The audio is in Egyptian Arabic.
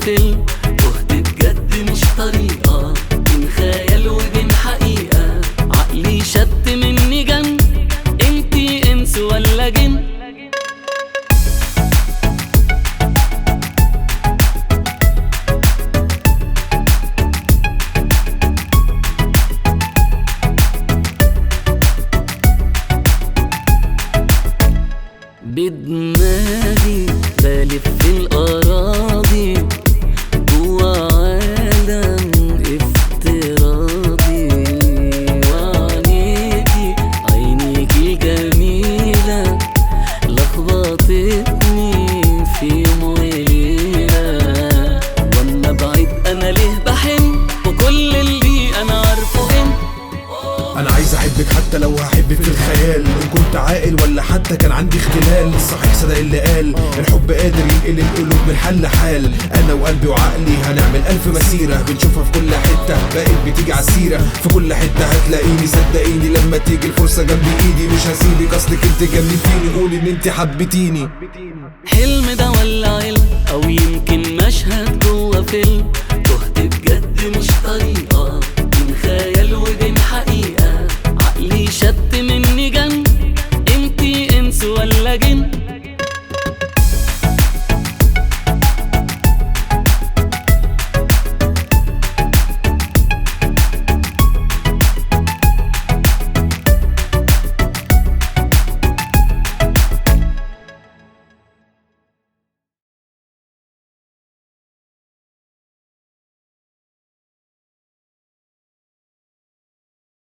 فيلم تهت بجد مش طريقة بين خيال وبين حقيقة عقلي شت مني جن انتي انس ولا جن بدماغي بلف في الأراضي جوا عالم افتراضي وعينيكي عينيكي الجميلة لخبطتني في يوم وليلة واما بعيد انا ليه بحن وكل اللي انا عارفه انت انا عايز احبك حتى لو هحبك في الخيال ان كنت عاقل ولا حتى كان عندي اختلال صحيح صدق اللي قال الحب قادر ينقل القلوب من حل لحال انا وقلبي وعقلي هنعمل الف مسيره بنشوفها في كل حته بقت بتيجي عالسيره في كل حته هتلاقيني صدقيني لما تيجي الفرصه جنب ايدي مش هسيبك اصلك انت جننتيني قولي ان انت حبيتيني حلم ده ولا علم او يمكن مشهد